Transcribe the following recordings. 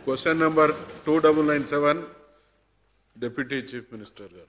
Question number two double nine seven deputy chief minister గారు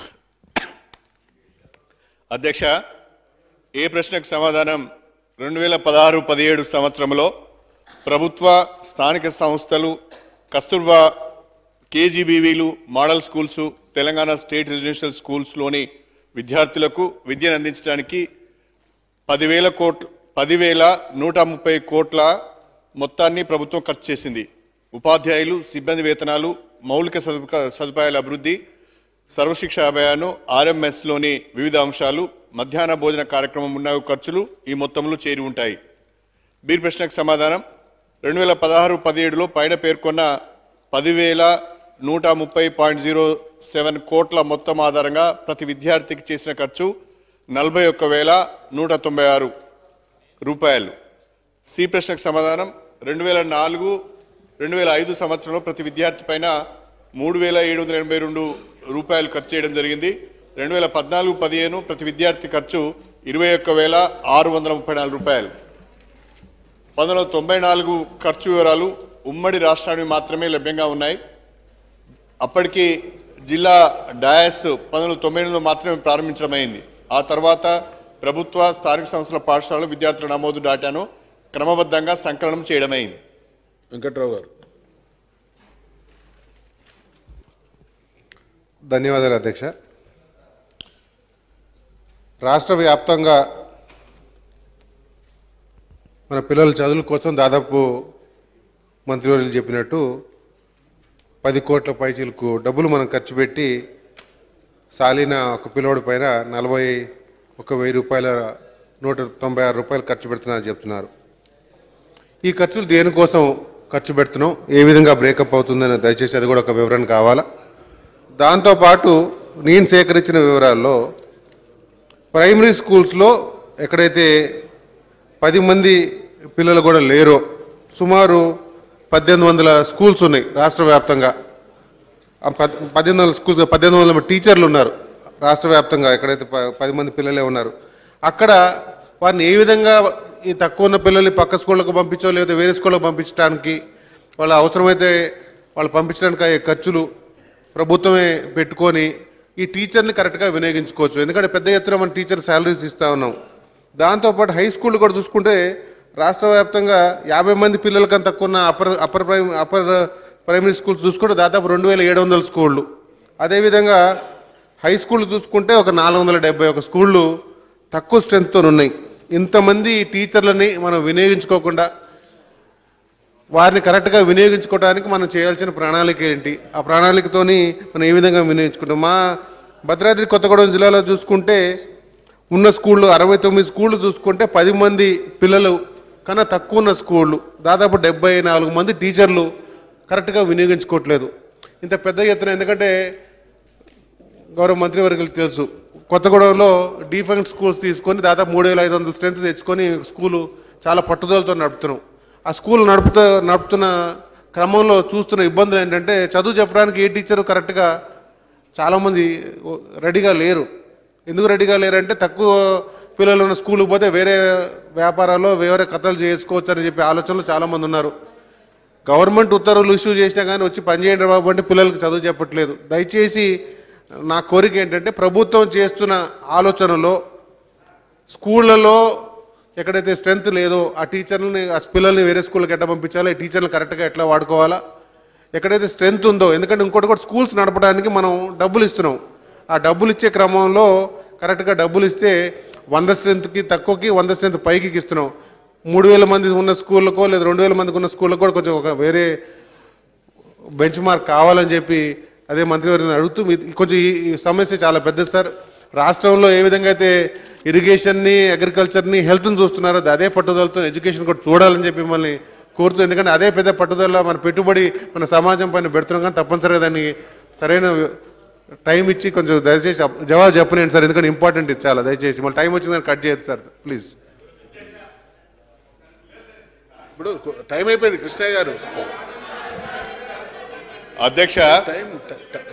అధ్యక్ష ఏ ప్రశ్నకు సమాధానం రెండు వేల పదహారు పదిహేడు సంవత్సరంలో ప్రభుత్వ స్థానిక సంస్థలు కస్తూర్బా కేజీబీవీలు model schools Telangana state residential స్కూల్స్లోని విద్యార్థులకు విద్యను అందించడానికి పదివేల కోట్ల పదివేల నూట ముప్పై కోట్ల మొత్తాన్ని ప్రభుత్వం ఖర్చు చేసింది ఉపాధ్యాయులు సిబ్బంది వేతనాలు మౌలిక సదుప సదుపాయాల అభివృద్ధి సర్వశిక్ష అభియాను ఆర్ఎంఎస్లోని వివిధ అంశాలు మధ్యాహ్న భోజన కార్యక్రమం ఉన్న ఖర్చులు ఈ మొత్తంలో చేరి ఉంటాయి బీర్ ప్రశ్నకు సమాధానం రెండు వేల పదహారు పదిహేడులో పైన పేర్కొన్న పదివేల నూట ముప్పై పాయింట్ జీరో సెవెన్ కోట్ల మొత్తం ఆధారంగా ప్రతి విద్యార్థికి చేసిన ఖర్చు నలభై ఒక్క వేల నూట తొంభై ఆరు రూపాయలు సి ప్రశ్నకు సమాధానం రెండు వేల నాలుగు రెండు వేల ఐదు సంవత్సరంలో ప్రతి విద్యార్థి పైన మూడు వేల ఏడు వందల ఎనభై రెండు రూపాయలు ఖర్చు చేయడం జరిగింది రెండు వేల పద్నాలుగు పదిహేను ప్రతి విద్యార్థి ఖర్చు ఇరవై ఒక్క వేల ఆరు వందల ముప్పై నాలుగు రూపాయలు పంతొమ్మిది వందల తొంభై నాలుగు ఖర్చు వివరాలు ఉమ్మడి రాష్ట్రానికి మాత్రమే లభ్యంగా ఉన్నాయి అప్పటికి జిల్లా డయాస్ పంతొమ్మిది వందల తొంభై ఎనిమిదిలో మాత్రమే ప్రారంభించడమైంది ఆ తర్వాత ప్రభుత్వ స్థానిక సంస్థల పాఠశాలలో విద్యార్థుల నమోదు డేటాను క్రమబద్ధంగా సంకలనం చేయడమైంది వెంకట్రావు గారు ధన్యవాదాలు అధ్యక్ష రాష్ట్ర వ్యాప్తంగా మన పిల్లల చదువుల కోసం దాదాపు మంత్రివర్యులు చెప్పినట్టు పది కోట్ల పైచీలకు డబ్బులు మనం ఖర్చు పెట్టి సాలిన ఒక పిల్లోడి పైన నలభై ఒక వెయ్యి రూపాయల నూట తొంభై ఆరు రూపాయలు ఖర్చు పెడుతున్నారని చెప్తున్నారు ఈ ఖర్చులు దేనికోసం ఖర్చు పెడుతున్నాం ఏ విధంగా బ్రేకప్ అవుతుందని దయచేసి అది కూడా ఒక వివరణ కావాలా దాంతోపాటు నేను సేకరించిన వివరాల్లో ప్రైమరీ స్కూల్స్లో ఎక్కడైతే పది మంది పిల్లలు కూడా లేరో సుమారు పద్దెనిమిది వందల స్కూల్స్ ఉన్నాయి రాష్ట్ర వ్యాప్తంగా ఆ పద్ పద్దెనిమిది వందల స్కూల్స్ పద్దెనిమిది వందల టీచర్లు ఉన్నారు రాష్ట్ర వ్యాప్తంగా ఎక్కడైతే ప- పది మంది పిల్లలే ఉన్నారు అక్కడ వారిని ఏ విధంగా ఈ తక్కువ ఉన్న పిల్లల్ని పక్క స్కూళ్ళకు పంపించో లేదా వేరే స్కూళ్ళకు పంపించడానికి వాళ్ళ అవసరమైతే వాళ్ళు పంపించడానికి అయ్యే ఖర్చులు ప్రభుత్వమే పెట్టుకొని ఈ టీచర్ని కరెక్ట్గా వినియోగించుకోవచ్చు ఎందుకంటే పెద్ద ఎత్తున మన టీచర్ శాలరీస్ ఇస్తూ ఉన్నాం దాంతోపాటు హై స్కూల్ కూడా చూసుకుంటే రాష్ట్ర వ్యాప్తంగా యాభై మంది పిల్లలకన్నా తక్కువ ఉన్న upper upper prime upper primary schools చూసుకుంటే దాదాపు రెండు వేల ఏడు వందల స్కూళ్ళు అదేవిధంగా హై స్కూల్ చూసుకుంటే ఒక నాలుగు వందల డెబ్బై ఒక స్కూళ్ళు తక్కువ స్ట్రెంగ్త్తో ఉన్నాయి ఇంతమంది టీచర్లని మనం వినియోగించుకోకుండా వారిని కరెక్ట్గా వినియోగించుకోవడానికి మనం చేయాల్సిన ప్రణాళిక ఏంటి ఆ ప్రణాళికతోని మనం ఏ విధంగా వినియోగించుకుంటాం మా భద్రాద్రి కొత్తగూడెం జిల్లాలో చూసుకుంటే ఉన్న స్కూళ్ళు అరవై తొమ్మిది స్కూళ్ళు చూసుకుంటే పది మంది పిల్లలు కన్నా తక్కువ ఉన్న స్కూళ్ళు దాదాపు డెబ్బై నాలుగు మంది టీచర్లు కరెక్ట్గా వినియోగించుకోవట్లేదు ఇంత పెద్ద ఎత్తున ఎందుకంటే గౌరవ మంత్రివర్గులకు తెలుసు కొత్తగూడెంలో డిఫెన్స్ స్కూల్స్ తీసుకొని దాదాపు మూడు వేల ఐదు వందల స్ట్రెంత్ తెచ్చుకొని స్కూలు చాలా పట్టుదలతో నడుపుతున్నాం ఆ స్కూల్ నడుపుతూ నడుపుతున్న క్రమంలో చూస్తున్న ఇబ్బందులు ఏంటంటే చదువు చెప్పడానికి ఏ టీచరు కరెక్ట్గా చాలామంది రెడీగా లేరు ఎందుకు రెడీగా లేరంటే తక్కువ పిల్లలు ఉన్న స్కూల్కి పోతే వేరే వ్యాపారాల్లో వేరే కథలు చేసుకోవచ్చు అని చెప్పి ఆలోచనలు చాలామంది ఉన్నారు గవర్నమెంట్ ఉత్తర్వులు ఇష్యూ చేసినా కానీ వచ్చి పనిచేయండి బాబు అంటే పిల్లలకి చదువు చెప్పట్లేదు దయచేసి నా కోరిక ఏంటంటే ప్రభుత్వం చేస్తున్న ఆలోచనలో స్కూళ్ళలో ఎక్కడైతే స్ట్రెంత్ లేదో ఆ టీచర్లని ఆ పిల్లల్ని వేరే స్కూల్కి ఎట్లా పంపించాలి ఈ టీచర్లు కరెక్ట్గా ఎట్లా వాడుకోవాలా ఎక్కడైతే స్ట్రెంత్ ఉందో ఎందుకంటే ఇంకోటి కూడా స్కూల్స్ నడపడానికి మనం డబ్బులు ఇస్తున్నాం ఆ డబ్బులు ఇచ్చే క్రమంలో కరెక్ట్గా డబ్బులు ఇస్తే వంద స్ట్రెంత్కి తక్కువకి వంద స్ట్రెంత్ పైకి ఇస్తున్నాం మూడు వేల మంది ఉన్న స్కూళ్ళకో లేదా రెండు వేల మందికి ఉన్న స్కూళ్ళకో కూడా కొంచెం ఒక వేరే బెంచ్ మార్క్ కావాలని చెప్పి అదే మంత్రివర్గని అడుగుతూ మీ- కొంచెం ఈ ఈ సమస్య చాలా పెద్దది సార్ రాష్ట్రంలో ఏ విధంగా అయితే ఇరిగేషన్ని అగ్రికల్చర్ని హెల్త్ని చూస్తున్నారో అదే పట్టుదలతో ఎడ్యుకేషన్ కూడా చూడాలని చెప్పి మిమ్మల్ని కోరుతూ ఎందుకంటే అదే పెద్ద పట్టుదల మన పెట్టుబడి మన సమాజం పైన పెడుతున్నాం కానీ తప్పనిసరిగా దాన్ని సరైన టైం ఇచ్చి కొంచెం దయచేసి అప్- జవాబు చెప్పలేండి సార్ ఎందుకంటే ఇంపార్టెంట్ ఇది చాలా దయచేసి మళ్ళీ టైం వచ్చిందని కట్ చేయొద్దు సార్ ప్లీజ్ ఇప్పుడు టైం అయిపోయింది కృష్ణయ్య గారు అధ్యక్ష టైం ట- ట-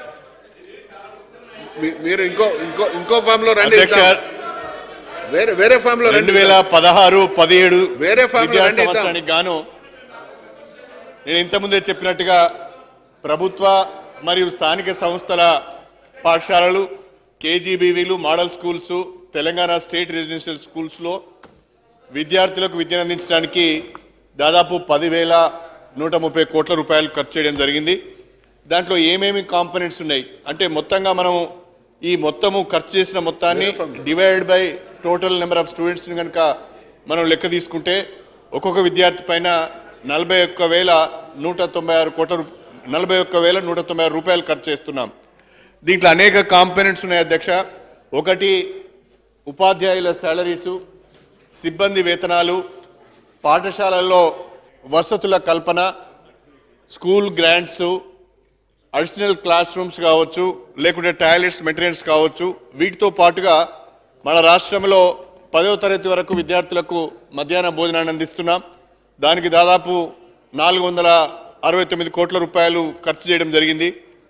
మీ- మీరు ఇంకో ఇంకో ఇంకో ఫామ్ లో రండి అధ్యక్ష ఇద్దాం. వేరే వేరే ఫామ్ లో రెండు రండి వేల పదహారు పదిహేడు వేరే ఫామ్ లో విద్యా రండి ఇద్దాం. సంవత్సరానికి గాను నేను ఇంతకుముందే చెప్పినట్టుగా ప్రభుత్వ మరియు స్థానిక సంస్థల పాఠశాలలు కేజీబీవీలు model schools Telangana state residential స్కూల్స్లో విద్యార్థులకు విద్యను అందించడానికి దాదాపు పదివేల నూట ముప్పై కోట్ల రూపాయలు ఖర్చు చేయడం జరిగింది దాంట్లో ఏమేమి కాంపనెంట్స్ ఉన్నాయి అంటే మొత్తంగా మనం ఈ మొత్తము ఖర్చు చేసిన మొత్తాన్ని divide by total number of స్టూడెంట్స్ని కనుక మనం లెక్క తీసుకుంటే ఒక్కొక్క విద్యార్థి పైన నలభై ఒక్క వేల నూట తొంభై ఆరు కోట్ల రూ- నలభై ఒక్క వేల నూట తొంభై ఆరు రూపాయలు ఖర్చు చేస్తున్నాం దీంట్లో అనేక కాంపనెంట్స్ ఉన్నాయి అధ్యక్ష ఒకటి ఉపాధ్యాయుల శాలరీసు సిబ్బంది వేతనాలు పాఠశాలల్లో వసతుల కల్పన school grants additional classrooms కావచ్చు లేకుంటే టాయిలెట్స్ మెయింటెనెన్స్ కావచ్చు వీటితో పాటుగా మన రాష్ట్రంలో పదవ తరగతి వరకు విద్యార్థులకు మధ్యాహ్న భోజనాన్ని అందిస్తున్నాం దానికి దాదాపు నాలుగు వందల అరవై తొమ్మిది కోట్ల రూపాయలు ఖర్చు చేయడం జరిగింది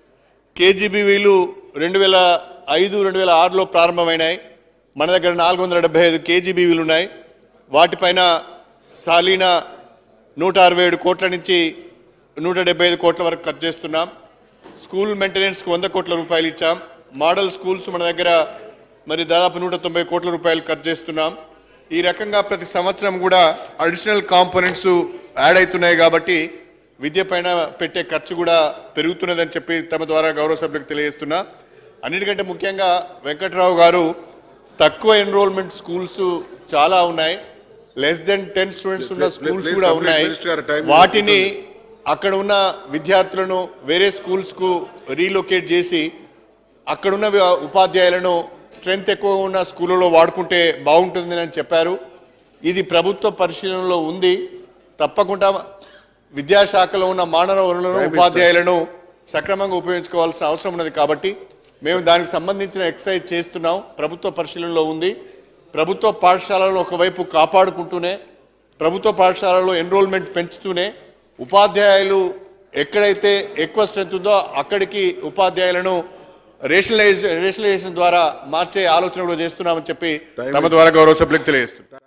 కేజీబీవీలు రెండు వేల ఐదు రెండు వేల ఆరులో ప్రారంభమైనాయి మన దగ్గర నాలుగు వందల డెబ్బై ఐదు కేజీబీవీలు ఉన్నాయి వాటిపైన సాలీన నూట అరవై ఏడు కోట్ల నుంచి నూట డెబ్బై ఐదు కోట్ల వరకు ఖర్చు చేస్తున్నాం స్కూల్ మెయింటెనెన్స్కి వంద కోట్ల రూపాయలు ఇచ్చాం మోడల్ స్కూల్స్ మన దగ్గర మరి దాదాపు నూట తొంభై కోట్ల రూపాయలు ఖర్చు చేస్తున్నాం ఈ రకంగా ప్రతి సంవత్సరం కూడా అడిషనల్ కాంపోనెంట్స్ యాడ్ అవుతున్నాయి కాబట్టి విద్య పైన పెట్టే ఖర్చు కూడా పెరుగుతున్నదని చెప్పి తమ ద్వారా గౌరవ సభ్యులకు తెలియజేస్తున్నా అన్నిటికంటే ముఖ్యంగా వెంకట్రావు గారు తక్కువ ఎన్రోల్మెంట్ స్కూల్స్ చాలా ఉన్నాయి లెస్ దెన్ టెన్ స్టూడెంట్స్ ఉన్న Please, స్కూల్స్ please కూడా complete, ఉన్నాయి Minister గారు, time వాటిని అక్కడ ఉన్న విద్యార్థులను వేరే స్కూల్స్కు రీలొకేట్ చేసి అక్కడున్న వి- ఉపాధ్యాయులను స్ట్రెంగ్త్ ఎక్కువ ఉన్న స్కూళ్ళలో వాడుకుంటే బాగుంటుంది అని చెప్పారు ఇది ప్రభుత్వ పరిశీలనలో ఉంది తప్పకుండా విద్యాశాఖలో ఉన్న మానవ వనరులను ఉపాధ్యాయులను సక్రమంగా ఉపయోగించుకోవాల్సిన అవసరం ఉన్నది కాబట్టి మేము దానికి సంబంధించిన ఎక్సర్సైజ్ చేస్తున్నాం ప్రభుత్వ పరిశీలనలో ఉంది ప్రభుత్వ పాఠశాలలో ఒకవైపు కాపాడుకుంటూనే ప్రభుత్వ పాఠశాలలో ఎన్రోల్మెంట్ పెంచుతూనే ఉపాధ్యాయులు ఎక్కడైతే ఎక్కువ స్ట్రెంత్ ఉందో అక్కడికి ఉపాధ్యాయులను రేషనలైజ్ రేషనలైజేషన్ ద్వారా మార్చే ఆలోచన కూడా చేస్తున్నామని చెప్పి తమ ద్వారా గౌరవ సభ్యులకు తెలియజేస్తున్నాం